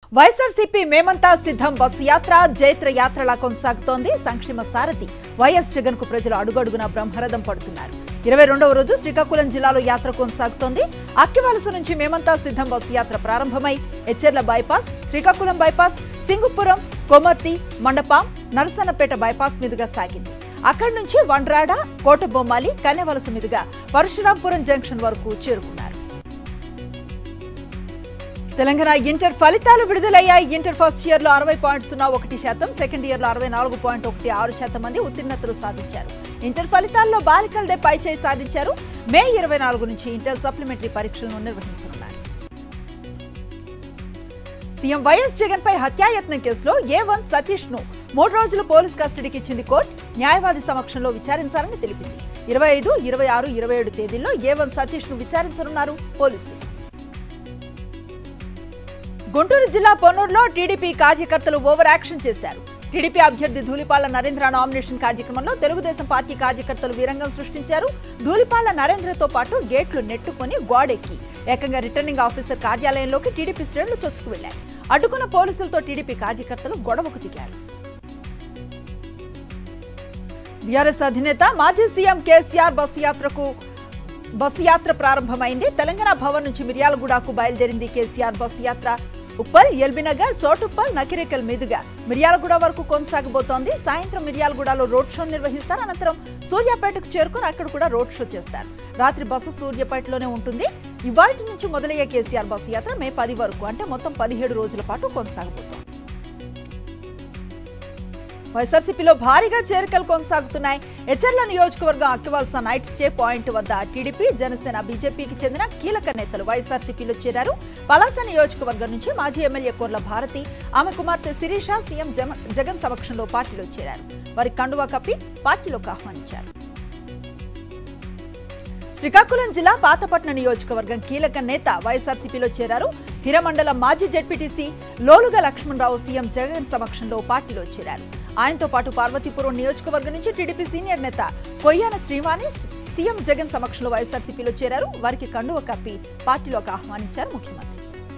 వైఎస్ఆర్సీపీ మేమంతా సిద్ధం బస్సు యాత్ర జైత్ర యాత్రలా కొనసాగుతోంది సంక్షేమ సారథి వైఎస్ జగన్ కు ప్రజలు అడుగడుగునా బ్రహ్మరథం పడుతున్నారు ఇరవై రెండవ రోజు శ్రీకాకుళం జిల్లాలో యాత్ర కొనసాగుతోంది అక్కివలస నుంచి మేమంతా సిద్ధం బస్సు యాత్ర ప్రారంభమై Etcherla bypass Srikakulam bypass Singupuram Komarthi Mandapam Narasannapeta bypass మీదుగా సాగింది అక్కడి నుంచి వండ్రాడ కోటబొమ్మాలి కన్నెవలస మీదుగా పరశురాంపురం జంక్షన్ వరకు చేరుకున్నారు తెలంగాణ ఇంటర్ ఫలితాలు విడుదలయ్యాయి ఇంటర్ ఫస్ట్ ఇయర్ లో అరవై పాయింట్ సున్నా ఒకటి శాతం సెకండ్ ఇయర్ లో అరవై నాలుగు పాయింట్ ఒకటి ఆరు శాతం మంది ఉత్తీర్ణతలు సాధించారు ఇంటర్ ఫలితాల్లో బాలికలదే పైచేయి సాధించారు మే ఇరవై నాలుగు నుంచి ఇంటర్ సప్లిమెంటరీ పరీక్షలను నిర్వహించనున్నారు సీఎం వైఎస్ జగన్ పై హత్యాయత్నం కేసులో ఏ వన్ సతీష్ ను మూడు రోజులు పోలీస్ కస్టడీకి ఇచ్చింది కోర్టు న్యాయవాది సమక్షంలో విచారించాలని తెలిపింది ఇరవై ఐదు ఇరవై ఆరు ఇరవై ఏడు తేదీల్లో ఏ వన్ సతీష్ ను విచారించనున్నారు పోలీసులు గుంటూరు జిల్లా పొన్నూరులో టీడీపీ కార్యకర్తలు ఓవర్ యాక్షన్ చేశారు టీడీపీ అభ్యర్థి ధూళిపాళ్ల నరేంద్ర నామినేషన్ కార్యక్రమంలో తెలుగుదేశం పార్టీ కార్యకర్తలు వీరంగం సృష్టించారు ధూళిపాళ్ల నరేంద్రతో పాటు గేట్లు నెట్టుకుని గోడెక్కి ఏకంగా రిటర్నింగ్ ఆఫీసర్ కార్యాలయంలోకి టీడీపీ శ్రేణులు చొచ్చుకు వెళ్లాయి అడ్డుకున్న పోలీసులతో టీడీపీ కార్యకర్తలు గొడవకు దిగారు బీఆర్ఎస్ అధినేత మాజీ సీఎం కేసీఆర్ బస్సు యాత్రకు బస్సు యాత్ర ప్రారంభమైంది తెలంగాణ భవన్ నుంచి మిర్యాలగూడకు బయలుదేరింది కేసీఆర్ బస్సు యాత్ర ఉప్పల్ ఎల్బీనగర్ చోటుప్పల్ నకిరేకల్ మీదుగా మిర్యాలగూడ వరకు కొనసాగబోతోంది సాయంత్రం మిర్యాలగూడలో రోడ్ షో నిర్వహిస్తారు అనంతరం సూర్యాపేటకు చేరుకొని అక్కడ కూడా రోడ్ షో చేస్తారు రాత్రి బస్సు సూర్యాపేటలోనే ఉంటుంది ఇవాటి నుంచి మొదలయ్యే కేసీఆర్ బస్సు యాత్ర మే పది వరకు అంటే మొత్తం పదిహేడు రోజుల పాటు కొనసాగబోతోంది వైఎస్ఆర్సీపీలో భారీగా చేరికలు కొనసాగుతున్నాయి ఎచర్ల నియోజకవర్గం అక్కివలస నైట్ స్టే పాయింట్ వద్ద టీడీపీ జనసేన బీజేపీకి చెందిన కీలక నేతలు వైఎస్ఆర్సీపీలో చేరారు పలాస నియోజకవర్గం నుంచి మాజీ ఎమ్మెల్యే కోర్ల భారతి ఆమె కుమార్తె శిరీష సీఎం జమ- జగన్ సమక్షంలో పార్టీలో చేరారు వారి కండువా కప్పి పార్టీలోకి ఆహ్వానించారు శ్రీకాకుళం జిల్లా పాతపట్నం నియోజకవర్గం కీలక నేత వైఎస్ఆర్సీపీలో చేరారు హిరమండలం మాజీ జెడ్పీటీసీ లోలుగా లక్ష్మణరావు సీఎం జగన్ సమక్షంలో పార్టీలో చేరారు ఆయనతో పాటు పార్వతీపురం నియోజకవర్గం నుంచి టీడీపీ సీనియర్ నేత కొయ్యాన శ్రీవాణి సీఎం జగన్ సమక్షంలో వైఎస్ఆర్సీపీలో చేరారు వారికి కండువ కప్పి పార్టీలోకి ఆహ్వానించారు ముఖ్యమంత్రి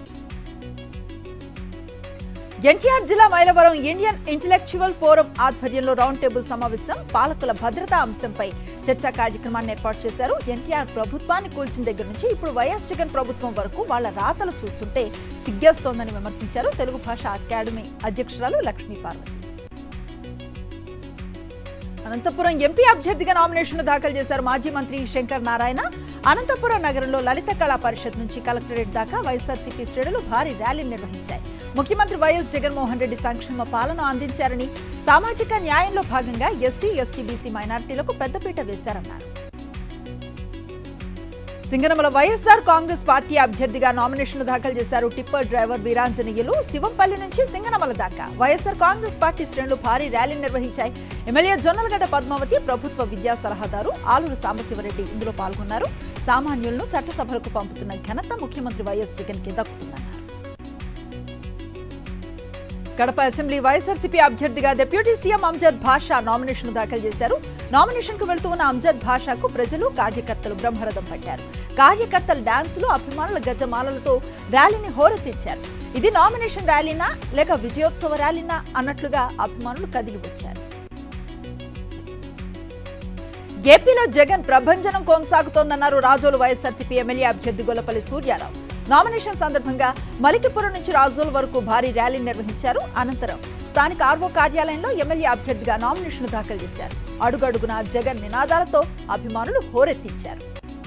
ఎన్టీఆర్ జిల్లా మైలవరం ఇండియన్ ఇంటలెక్చువల్ ఫోరం ఆధ్వర్యంలో రౌండ్ టేబుల్ సమావేశం పాలకుల భద్రతా అంశంపై చర్చా కార్యక్రమాన్ని ఏర్పాటు చేశారు ఎన్టీఆర్ ప్రభుత్వాన్ని కూల్చిన దగ్గర నుంచి ఇప్పుడు వైఎస్ జగన్ ప్రభుత్వం వరకు వాళ్ళ రాతలు చూస్తుంటే సిగ్గేస్తోందని విమర్శించారు తెలుగు భాష అకాడమీ అధ్యక్షురాలు లక్ష్మీ పార్వతి అనంతపురం ఎంపీ అభ్యర్థిగా నామినేషన్ దాఖలు చేశారు మాజీ మంత్రి శంకర్ నారాయణ అనంతపురం నగరంలో లలిత కళా పరిషత్ నుంచి కలెక్టరేట్ దాకా వైఎస్ఆర్సీపీ శ్రేణులు భారీ ర్యాలీ నిర్వహించాయి ముఖ్యమంత్రి వైఎస్ జగన్మోహన్ రెడ్డి సంక్షేమ పాలన అందించారని సామాజిక న్యాయంలో భాగంగా ఎస్సీ ఎస్టీ బీసీ మైనారిటీలకు పెద్దపీట వేశారన్నారు సింగనమల వైఎస్ఆర్ కాంగ్రెస్ పార్టీ అభ్యర్థిగా నామినేషన్ దాఖలు చేశారు టిప్పర్ డ్రైవర్ వీరాంజనేయులు శివంపల్లి నుంచి సింగనమల దాకా వైఎస్ఆర్ కాంగ్రెస్ పార్టీ శ్రేణులు భారీ ర్యాలీ నిర్వహించాయి ఎమ్మెల్యే జొన్నలగడ్డ పద్మావతి ప్రభుత్వ విద్యా సలహాదారు ఆలూరు సాంబశివరెడ్డి ఇందులో పాల్గొన్నారు సామాన్యులను చట్టసభలకు పంపుతున్న ఘనత ముఖ్యమంత్రి వైఎస్ జగన్ కి దక్కుతుందన్నారు కడప అసెంబ్లీ వైఎస్ఆర్సీపీ అభ్యర్థిగా డిప్యూటీ సీఎం అంజద్ భాషా నామినేషన్ దాఖలు చేశారు నామినేషన్ కు వెళ్తూ ఉన్న అంజద్ భాషాకు ప్రజలు కార్యకర్తలు బ్రహ్మరథం పట్టారు కార్యకర్తల డాన్సులు అభిమానుల గజమాలలతో ర్యాలీని హోరెత్తించారు ఇది నామినేషన్ ర్యాలీనా లేక విజయోత్సవ ర్యాలీనా అన్నట్లుగా అభిమానులు కదిలి వచ్చారు ఏపీలో జగన్ ప్రభంజనం కొనసాగుతోందన్నారు రాజోలు వైఎస్ఆర్సీపీ ఎమ్మెల్యే అభ్యర్థి గొల్లపల్లి సూర్యారావు నామినేషన్ సందర్భంగా మలికిపురం నుంచి రాజోల్ వరకు భారీ ర్యాలీ నిర్వహించారు అనంతరం స్థానిక ఆర్వో కార్యాలయంలో ఎమ్మెల్యే అభ్యర్థిగా నామినేషన్ దాఖలు చేశారు అడుగడుగునా జగన్ నినాదాలతో అభిమానులు హోరెత్తించారు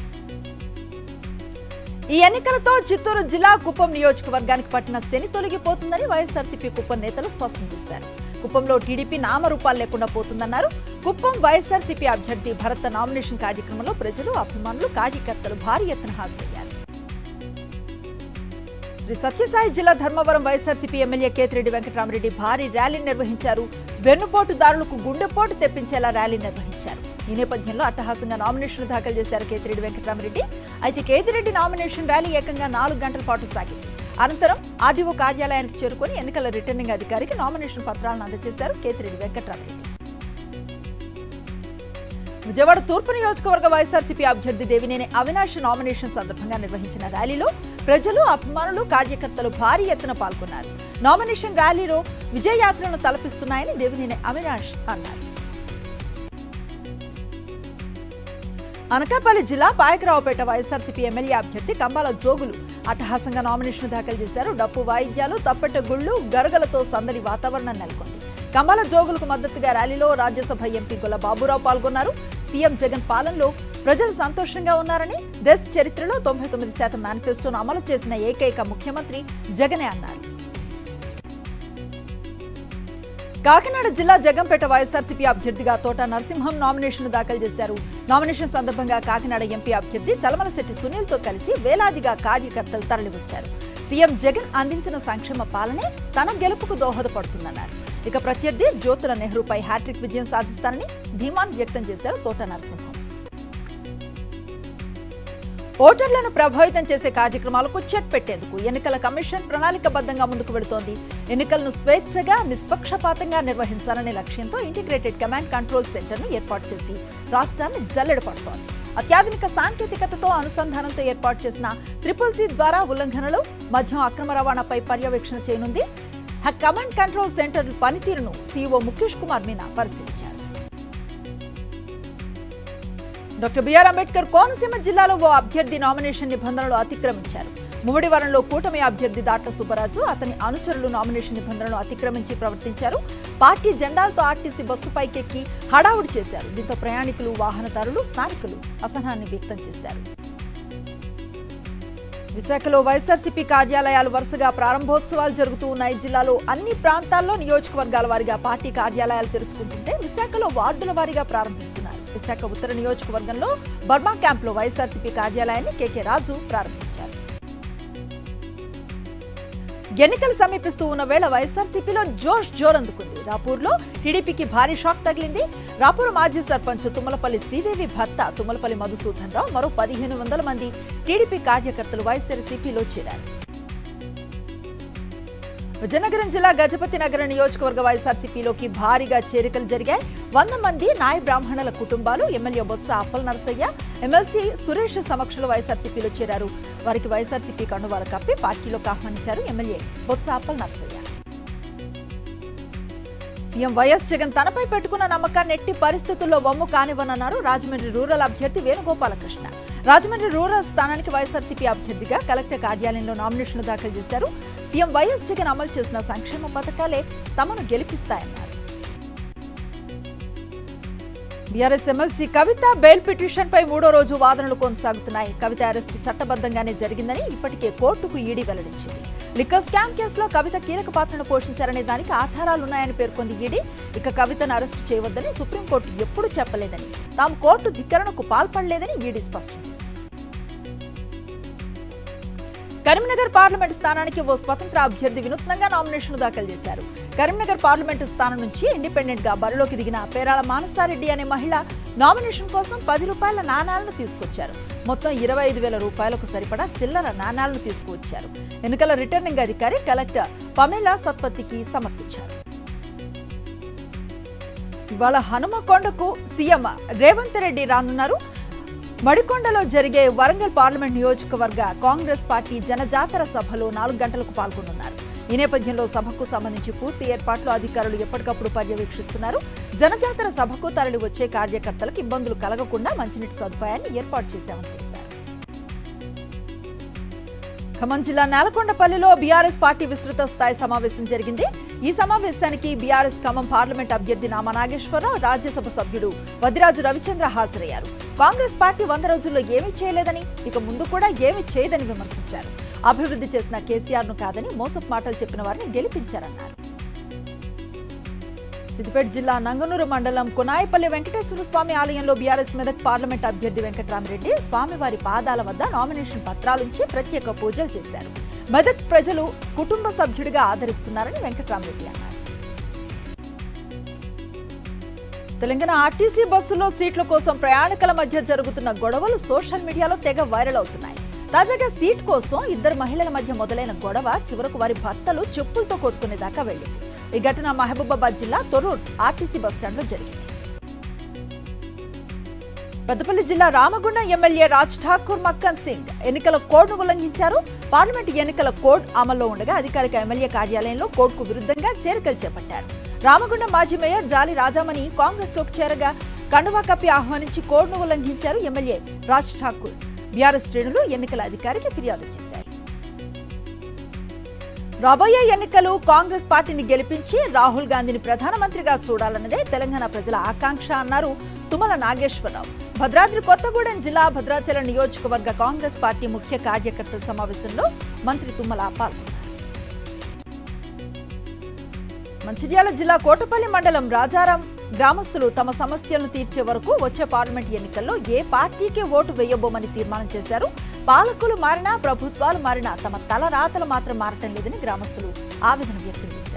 ఈ ఎన్నికలతో చిత్తూరు జిల్లా కుప్పం నియోజకవర్గానికి పట్టిన శని తొలగిపోతుందని వైఎస్ఆర్సీపీ కుప్పం నేతలు స్పష్టం చేశారు కుప్పంలో టీడీపీ నామరూపాలు లేకుండా పోతుందన్నారు కుప్పం వైఎస్ఆర్సీపీ అభ్యర్థి భరత్ నామినేషన్ కార్యక్రమంలో ప్రజలు అభిమానులు కార్యకర్తలు భారీ ఎత్తున హాజరయ్యారు శ్రీ సత్యసాయి జిల్లా ధర్మవరం వైఎస్ఆర్సీపీ ఎమ్మెల్యే కేతిరెడ్డి వెంకటరామరెడ్డి భారీ ర్యాలీ నిర్వహించారు వెన్నుపోటుదారులకు గుండెపోటు తెప్పించేలా ర్యాలీ నిర్వహించారు ఈ నేపథ్యంలో అట్టహాసంగా నామినేషన్ దాఖలు చేశారు కేతిరెడ్డి వెంకటరామరెడ్డి అయితే కేతిరెడ్డి నామినేషన్ ర్యాలీ ఏకంగా నాలుగు గంటల పాటు సాగింది అనంతరం ఆర్డీఓ కార్యాలయానికి చేరుకొని ఎన్నికల రిటర్నింగ్ అధికారికి నామినేషన్ పత్రాలను అందజేశారు కేతిరెడ్డి వెంకటరామరెడ్డి విజయవాడ తూర్పు నియోజకవర్గ వైఎస్ఆర్సీపీ అభ్యర్థి దేవినేని అవినాష్ నామినేషన్ సందర్భంగా నిర్వహించిన ర్యాలీలో ప్రజలు అభిమానులు కార్యకర్తలు భారీ ఎత్తున పాల్గొన్నారు నామినేషన్ ర్యాలీలో విజయయాత్రను తలపిస్తున్నాయని దేవినేని అవినాష్ అన్నారు అనకాపల్లి జిల్లా పాయకరావుపేట వైఎస్ఆర్సీపీ ఎమ్మెల్యే అభ్యర్థి కంబాల జోగులు అట్టహాసంగా నామినేషన్ దాఖలు చేశారు డప్పు వాయిద్యాలు తప్పెట గుళ్ళు గరగలతో సందడి వాతావరణం నెలకొంది కంబాల జోగులకు మద్దతుగా ర్యాలీలో రాజ్యసభ ఎంపీ గొల్ల బాబురావు పాల్గొన్నారు సీఎం జగన్ పాలనలో ప్రజలు సంతోషంగా ఉన్నారని దేశ చరిత్రలో తొంభై తొమ్మిది శాతం మేనిఫెస్టోను అమలు చేసిన ఏకైక ముఖ్యమంత్రి జగనే అన్నారు కాకినాడ జిల్లా జగంపేట వైఎస్ఆర్సీపీ అభ్యర్థిగా తోట నరసింహం నామినేషన్ దాఖలు చేశారు నామినేషన్ సందర్భంగా కాకినాడ ఎంపీ అభ్యర్థి చలమలశెట్టి సునీల్తో కలిసి వేలాదిగా కార్యకర్తలు తరలివచ్చారు సీఎం జగన్ అందించిన సంక్షేమ పాలనే తన గెలుపుకు దోహదపడుతుందన్నారు ఇక ప్రత్యర్థి జ్యోతుల నెహ్రూపై హ్యాట్రిక్ విజయం సాధిస్తారని ధీమాన్ వ్యక్తం చేశారు తోట నరసింహం ఓటర్లను ప్రభావితం చేసే కార్యక్రమాలకు చెక్ పెట్టేందుకు ఎన్నికల కమిషన్ ప్రణాళికబద్ధంగా ముందుకు వెళుతోంది ఎన్నికలను స్వేచ్ఛగా నిష్పక్షపాతంగా నిర్వహించాలనే లక్ష్యంతో ఇంటిగ్రేటెడ్ కమాండ్ కంట్రోల్ సెంటర్ను ఏర్పాటు చేసి రాష్ట్రాన్ని జల్లెడ పడుతోంది అత్యాధునిక సాంకేతికతతో అనుసంధానంతో ఏర్పాటు చేసిన ట్రిపుల్ సి ద్వారా ఉల్లంఘనలు మద్యం అక్రమ రవాణాపై పర్యవేక్షణ చేయనుంది కమాండ్ కంట్రోల్ సెంటర్ పనితీరును సీఈఓ ముఖేష్ కుమార్ మీనా పరిశీలించారు డాక్టర్ బిఆర్ అంబేద్కర్ కోనసీమ జిల్లాలో ఓ అభ్యర్థి నామినేషన్ నిబంధనలు అతిక్రమించారు ముమ్మడివరంలో కూటమి అభ్యర్థి దాట్ల సుబ్బరాజు అతని అనుచరులు నామినేషన్ నిబంధనలు అతిక్రమించి ప్రవర్తించారు పార్టీ జెండాలతో ఆర్టీసీ బస్సు పైకెక్కి హడావుడి చేశారు దీంతో ప్రయాణికులు వాహనదారులు స్థానికులు అసహనాన్ని వ్యక్తం చేశారు విశాఖలో వైఎస్ఆర్సీపీ కార్యాలయాలు వరుసగా ప్రారంభోత్సవాలు జరుగుతూ ఉన్నాయి జిల్లాలో అన్ని ప్రాంతాల్లో నియోజకవర్గాల వారీగా పార్టీ కార్యాలయాలు తెరుచుకుంటుంటే విశాఖలో వార్డుల వారీగా ప్రారంభిస్తున్నారు విశాఖ ఉత్తర నియోజకవర్గంలో బర్మా క్యాంప్లో వైఎస్ఆర్సీపీ కార్యాలయాన్ని కేకే రాజు ప్రారంభించారు ఎన్నికలు సమీపిస్తూ ఉన్న వేళ వైఎస్ఆర్సీపీలో జోష్ జోరందుకుంది రాపూర్లో టీడీపీకి భారీ షాక్ తగిలింది రాపూర్ మాజీ సర్పంచ్ తుమ్మలపల్లి శ్రీదేవి భర్త తుమ్మలపల్లి మధుసూదన్ రావు మరో పదిహేను వందల మంది టీడీపీ కార్యకర్తలు వైఎస్ఆర్సీపీలో చేరారు విజయనగరం జిల్లా గజపతి నగర నియోజకవర్గ వైఎస్ఆర్సీపీలోకి భారీగా చేరికలు జరిగాయి వంద మంది నాయ బ్రాహ్మణుల కుటుంబాలు ఎమ్మెల్యే బొత్స అప్పల్ నరసయ్య ఎమ్మెల్సీ సురేష్ సమక్షంలో వైఎస్ఆర్సీపీలో చేరారు వారికి వైఎస్ఆర్సీపీ కండువాలు కప్పి పార్టీలోకి ఆహ్వానించారు MLA Botsa Appal Narasaiah CM YS Jagan తనపై పెట్టుకున్న నమ్మకాన్ని ఎట్టి పరిస్థితుల్లో వమ్ము కానివ్వనన్నారు రాజమండ్రి రూరల్ అభ్యర్థి వేణుగోపాలకృష్ణ రాజమండ్రి రూరల్ స్థానానికి వైఎస్ఆర్సీపీ అభ్యర్థిగా కలెక్టర్ కార్యాలయంలో నామినేషన్ దాఖలు చేశారు సీఎం వైఎస్ జగన్ అమలు చేసిన సంక్షేమ పథకాలే తమను గెలిపిస్తాయన్నారు BRS MLC Kavitha bail petition పై మూడో రోజు వాదనలు కొనసాగుతున్నాయి కవిత అరెస్టు చట్టబద్ధంగానే జరిగిందని ఇప్పటికే కోర్టుకు ఈడీ వెల్లడించింది లిక్కర్ స్కామ్ కేసులో కవిత కీలక పాత్రను పోషించారనే దానికి ఆధారాలున్నాయని పేర్కొంది ఈడీ ఇక కవితను అరెస్టు చేయవద్దని సుప్రీంకోర్టు ఎప్పుడూ చెప్పలేదని తాము కోర్టు ధిక్కరణకు పాల్పడలేదని ఈడీ స్పష్టం చేసింది కరీంనగర్ పార్లమెంట్ స్థానానికి ఓ స్వతంత్ర అభ్యర్థి వినూత్నంగా నామినేషన్ దాఖలు చేశారు కరీంనగర్ పార్లమెంటు స్థానం నుంచి ఇండిపెండెంట్ గా బరిలోకి దిగిన పేరాల మానసారెడ్డి అనే మహిళ నామినేషన్ కోసం పది రూపాయల నాణాలను తీసుకొచ్చారు మొత్తం ఇరవై ఐదు వేల రూపాయలకు సరిపడా చిల్లర నాణాలను తీసుకువచ్చారు ఎన్నికల రిటర్నింగ్ అధికారి కలెక్టర్ పమేలా సత్పత్తికి సమర్పించారు ఇవాళ హనుమకొండకు సీఎం రేవంత్ రెడ్డి రానున్నారు మడికొండలో జరిగే వరంగల్ పార్లమెంట్ నియోజకవర్గ కాంగ్రెస్ పార్టీ జనజాతర సభలో నాలుగు గంటలకు పాల్గొనున్నారు ఈ నేపథ్యంలో సభకు సంబంధించి పూర్తి ఏర్పాట్లు అధికారులు ఎప్పటికప్పుడు పర్యవేక్షిస్తున్నారు జనజాతర సభకు తరలి వచ్చే కార్యకర్తలకు ఇబ్బందులు కలగకుండా మంచినీటి సదుపాయాన్ని ఏర్పాటు చేశామని తెలిపారు ఖమ్మం జిల్లా నేలకొండపల్లిలో బీఆర్ఎస్ పార్టీ విస్తృత స్థాయి సమావేశం జరిగింది ఈ సమావేశానికి బీఆర్ఎస్ ఖమ్మం పార్లమెంట్ అభ్యర్థి నామా నాగేశ్వరరావు రాజ్యసభ సభ్యుడు వదిరాజు రవిచంద్ర హాజరయ్యారు కాంగ్రెస్ పార్టీ వంద రోజుల్లో ఏమీ చేయలేదని ఇక ముందు కూడా ఏమీ చేయదని విమర్శించారు అభివృద్ధి చేసిన కేసీఆర్ ను కాదని మోసపు మాటలు చెప్పిన వారిని గెలిపించారన్నారు సిద్దిపేట జిల్లా నంగనూరు మండలం కునాయపల్లి వెంకటేశ్వర స్వామి ఆలయంలో బీఆర్ఎస్ మెదక్ పార్లమెంట్ అభ్యర్థి వెంకటరామరెడ్డి స్వామివారి పాదాల వద్ద నామినేషన్ పత్రాలుంచి ప్రత్యేక పూజలు చేశారు మెదక్ ప్రజలు కుటుంబ సభ్యుడిగా ఆదరిస్తున్నారని వెంకటరామరెడ్డి అన్నారు తెలంగాణ ఆర్టీసీ బస్సులో సీట్ల కోసం ప్రయాణికుల మధ్య జరుగుతున్న గొడవలు సోషల్ మీడియాలో తెగ వైరల్ అవుతున్నాయి తాజాగా సీట్ కోసం ఇద్దరు మహిళల మధ్య మొదలైన గొడవ చివరకు వారి భర్తలు చెప్పులతో కొట్టుకునేదాకా వెళ్ళింది ఈ ఘటన మహబూబాబాద్ జిల్లా తొరూర్ ఆర్టీసీ బస్టాండ్లో జరిగింది పెద్దపల్లి జిల్లా రామగుండం ఎమ్మెల్యే రాజ్ ఠాకూర్ మక్కన్ సింగ్ ఎన్నికల కోడ్ను ఉల్లంఘించారు పార్లమెంట్ ఎన్నికల కోడ్ అమల్లో ఉండగా అధికారిక ఎమ్మెల్యే కార్యాలయంలో కోడ్కు విరుద్ధంగా చేరికలు చేపట్టారు రామగుండం మాజీ మేయర్ జాలి రాజామణి కాంగ్రెస్ లోకి చేరగా కండువా కప్పి ఆహ్వానించి కోడ్ను ఉల్లంఘించారు ఎమ్మెల్యే రాజ్ ఠాకూర్ బీఆర్ఎస్ శ్రేణులు ఎన్నికల అధికారికి ఫిర్యాదు చేశాయి రాబోయే ఎన్నికలు కాంగ్రెస్ పార్టీని గెలిపించి రాహుల్ గాంధీని ప్రధానమంత్రిగా చూడాలన్నదే తెలంగాణ ప్రజల ఆకాంక్ష అన్నారు తుమ్మల నాగేశ్వరరావు భద్రాద్రి కొత్తగూడెం జిల్లా భద్రాచలం నియోజకవర్గ కాంగ్రెస్ పార్టీ ముఖ్య కార్యకర్తల సమావేశంలో మంత్రి తుమ్మల పాల్గొన్నారు మంచిర్యాల జిల్లా కోటపల్లి మండలం రాజారాం గ్రామస్తులు తమ సమస్యలను తీర్చే వరకు వచ్చే పార్లమెంట్ ఎన్నికల్లో ఏ పార్టీకి ఓటు వేయబోమని తీర్మానం చేశారు పాలకులు మారినా ప్రభుత్వాలు మారినా తమ తల రాతలు మాత్రం మారటం లేదని గ్రామస్తులు ఆవేదన వ్యక్తం చేశారు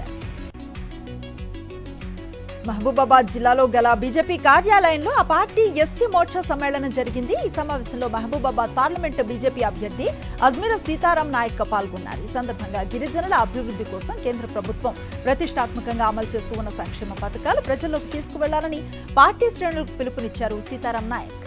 మహబూబాబాద్ జిల్లాలో గల బీజేపీ కార్యాలయంలో ఆ పార్టీ ఎస్టీ మోర్చా సమ్మేళనం జరిగింది ఈ సమావేశంలో మహబూబాబాద్ పార్లమెంట్ బీజేపీ అభ్యర్థి అజ్మీర సీతారాం నాయక్ పాల్గొన్నారు ఈ సందర్భంగా గిరిజనుల అభివృద్ధి కోసం కేంద్ర ప్రభుత్వం ప్రతిష్టాత్మకంగా అమలు చేస్తూ ఉన్న సంక్షేమ పథకాలు ప్రజల్లోకి తీసుకువెళ్లాలని పార్టీ శ్రేణులకు పిలుపునిచ్చారు సీతారాం నాయక్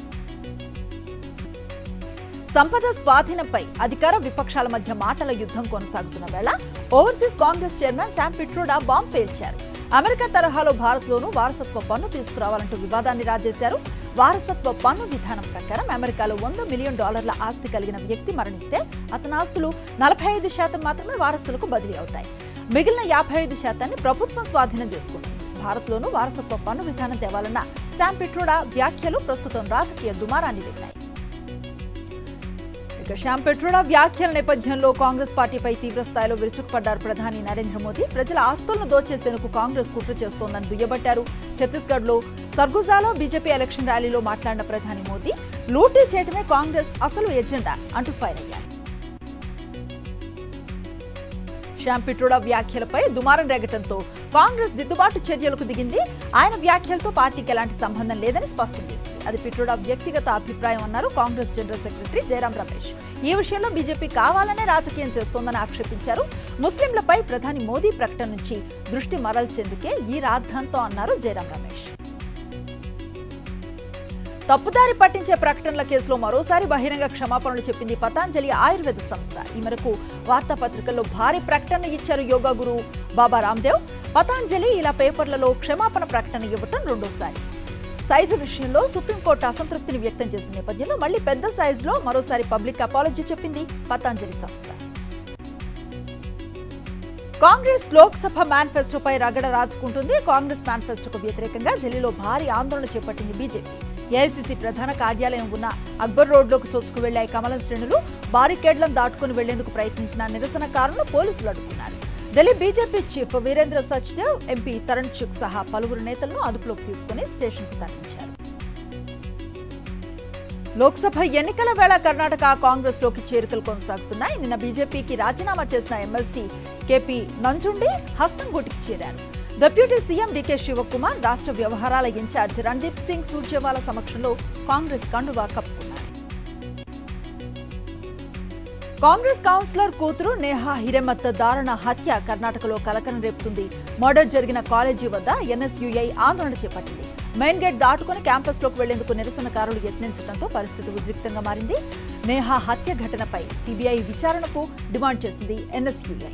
సంపద స్వాధీనంపై అధికార విపక్షాల మధ్య మాటల యుద్ధం కొనసాగుతున్న వేళ overseas Congress chairman Sam Pitroda bomb పేల్చారు అమెరికా తరహాలో భారత్లోనూ వారసత్వ పన్ను తీసుకురావాలంటూ వివాదాన్ని రాజేశారు వారసత్వ పన్ను విధానం ప్రకారం అమెరికాలో వంద మిలియన్ డాలర్ల ఆస్తి కలిగిన వ్యక్తి మరణిస్తే అతని ఆస్తులు నలభై ఐదు శాతం మాత్రమే వారసులకు బదిలీ అవుతాయి మిగిలిన యాభై ఐదు శాతాన్ని ప్రభుత్వం స్వాధీనం చేసుకుంటుంది భారత్లోనూ వారసత్వ పన్ను విధానం తేవాలన్న శామ్ పిట్రోడా వ్యాఖ్యలు ప్రస్తుతం రాజకీయ దుమారాన్ని రేపాయి ఇక శ్యామ్ పెట్రోడా వ్యాఖ్యల నేపథ్యంలో కాంగ్రెస్ పార్టీపై తీవ్ర స్థాయిలో విరుచుకుపడ్డారు ప్రధాని నరేంద్ర మోదీ ప్రజల ఆస్తులను దోచేసేందుకు కాంగ్రెస్ కుట్ర చేస్తోందని దుయ్యబట్టారు ఛత్తీస్గఢ్ లో సర్గుజాలో బీజేపీ ఎలక్షన్ ర్యాలీలో మాట్లాడిన ప్రధాని మోదీ లూటీ చేయటమే కాంగ్రెస్ అసలు ఎజెండా అంటూ ఫైర్ అయ్యారు శ్యామ్ పిట్రోడా వ్యాఖ్యలపై దుమారం రేగటంతో కాంగ్రెస్ దిద్దుబాటు చర్యలకు దిగింది ఆయన వ్యాఖ్యలతో పార్టీకి ఎలాంటి సంబంధం లేదని స్పష్టం చేసింది అది పిట్రోడా వ్యక్తిగత అభిప్రాయం అన్నారు కాంగ్రెస్ జనరల్ సెక్రటరీ జయరాం రమేష్ ఈ విషయంలో బీజేపీ కావాలనే రాజకీయం చేస్తోందని ఆక్షేపించారు ముస్లింలపై ప్రధాని మోదీ ప్రకటన నుంచి దృష్టి మరల్చేందుకే ఈ రాద్ధాంతం అన్నారు జయరాం రమేష్ తప్పుదారి పట్టించే ప్రకటనల కేసులో మరోసారి బహిరంగ క్షమాపణలు చెప్పింది పతాంజలి ఆయుర్వేద సంస్థ ఈ మేరకు వార్తాపత్రికల్లో భారీ ప్రకటన ఇచ్చారు యోగా గురు బాబా రామ్దేవ్ పతాంజలి ఇలా పేపర్లలో క్షమాపణ ప్రకటన ఇవ్వటం రెండోసారి సైజు విషయంలో సుప్రీంకోర్టు అసంతృప్తిని వ్యక్తం చేసిన నేపథ్యంలో మళ్ళీ పెద్ద సైజులో మరోసారి పబ్లిక్ అపాలజీ చెప్పింది పతాంజలి సంస్థ కాంగ్రెస్ లోక్సభ మేనిఫెస్టోపై రగడ రాజుకుంటుంది కాంగ్రెస్ మేనిఫెస్టోకు వ్యతిరేకంగా ఢిల్లీలో భారీ ఆందోళన చేపట్టింది బీజేపీ ఏఐసీసీ ప్రధాన కార్యాలయం ఉన్న అక్బర్ రోడ్లోకి చొచ్చుకు వెళ్లాయి కమలం శ్రేణులు బారికేడ్లను దాటుకుని వెళ్లేందుకు ప్రయత్నించిన నిరసనకారులను పోలీసులు అడ్డుకున్నారు Delhi BJP chief Virendra Sachdev MP Tarun Chugh సహా పలువురు నేతలను అదుపులోకి తీసుకుని స్టేషన్కు తరలించారు లోక్సభ ఎన్నికల వేళ కర్ణాటక కాంగ్రెస్ లోకి చేరికలు కొనసాగుతున్నాయి నిన్న బీజేపీకి రాజీనామా చేసిన ఎమ్మెల్సీ కేపీ నంజుండి హస్తంగూటికి చేరారు డిప్యూటీ సీఎం డీకే శివకుమార్ రాష్ట్ర వ్యవహారాల ఇన్ఛార్జ్ రణ్దీప్ సింగ్ సూర్జేవాలా సమక్షంలో కాంగ్రెస్ కండువా కప్పుకున్నారు కాంగ్రెస్ కౌన్సిలర్ కూతురు నేహా హిరేమత్ దారుణ హత్య కర్ణాటకలో కలకలం రేపుతుంది మర్డర్ జరిగిన కాలేజీ వద్ద ఎన్ఎస్యుఐ ఆందోళన చేపట్టింది మెయిన్ గేట్ దాటుకుని క్యాంపస్లోకి వెళ్లేందుకు నిరసనకారులు యత్నించడంతో పరిస్థితి ఉద్రిక్తంగా మారింది నేహా హత్య ఘటనపై సిబిఐ విచారణకు డిమాండ్ చేసింది NSUI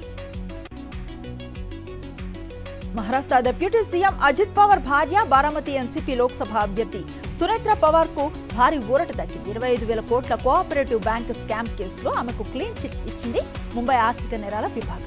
Maharashtra deputy CM Ajit Pawar భార్య బారామతి ఎన్సీపీ లోక్సభ అభ్యర్థి సునేత్ర పవార్ కు భారీ ఊరట దక్కింది ఇరవై ఐదు వేల కోట్ల కోఆపరేటివ్ బ్యాంక్ స్కామ్ కేసులో ఆమెకు క్లీన్ చిట్ ఇచ్చింది ముంబై ఆర్థిక నేరాల విభాగం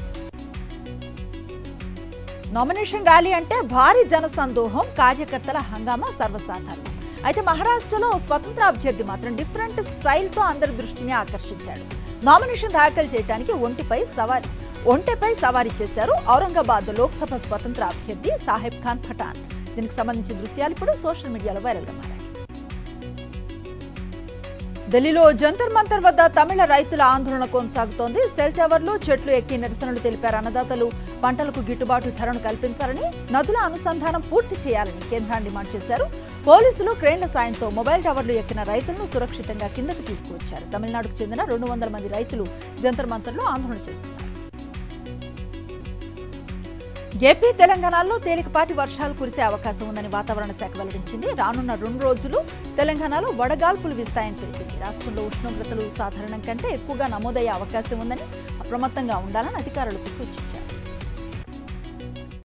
నామినేషన్ ర్యాలీ అంటే భారీ జనసందోహం కార్యకర్తల హంగామా సర్వసాధారణం అయితే మహారాష్ట్రలో స్వతంత్ర అభ్యర్థి మాత్రం డిఫరెంట్ స్టైల్తో అందరి దృష్టిని ఆకర్షించాడు నామినేషన్ దాఖలు చేయడానికి ఒంటిపై సవారి ఒంటెపై సవారీ చేశారు ఔరంగాబాద్ లోక్సభ స్వతంత్ర అభ్యర్థి సాహెబ్ ఖాన్ పఠాన్ దీనికి సంబంధించిన దృశ్యాలు ఇప్పుడు సోషల్ మీడియాలో వైరల్గా మారాయి ఢిల్లీలో జంతర్ మంతర్ వద్ద తమిళ రైతుల ఆందోళన కొనసాగుతోంది సెల్ టవర్లు చెట్లు ఎక్కి నిరసనలు తెలిపారు అన్నదాతలు పంటలకు గిట్టుబాటు ధరను కల్పించాలని నదుల అనుసంధానం పూర్తి చేయాలని కేంద్రాన్ని డిమాండ్ చేశారు పోలీసులు క్రేన్ల సాయంతో మొబైల్ టవర్లు ఎక్కిన రైతులను సురక్షితంగా కిందకు తీసుకువచ్చారు తమిళనాడుకు చెందిన రెండు వందల మంది రైతులు జంతర్ మంతర్లో ఆందోళన చేస్తున్నారు ఏపీ తెలంగాణలో తేలికపాటి వర్షాలు కురిసే అవకాశం ఉందని వాతావరణ శాఖ వెల్లడించింది రానున్న రెండు రోజులు తెలంగాణలో వడగాల్పులు వీస్తాయని తెలిపింది రాష్ట్రంలో ఉష్ణోగ్రతలు సాధారణం కంటే ఎక్కువగా నమోదయ్యే అవకాశం ఉందని అప్రమత్తంగా ఉండాలని అధికారులకు సూచించారు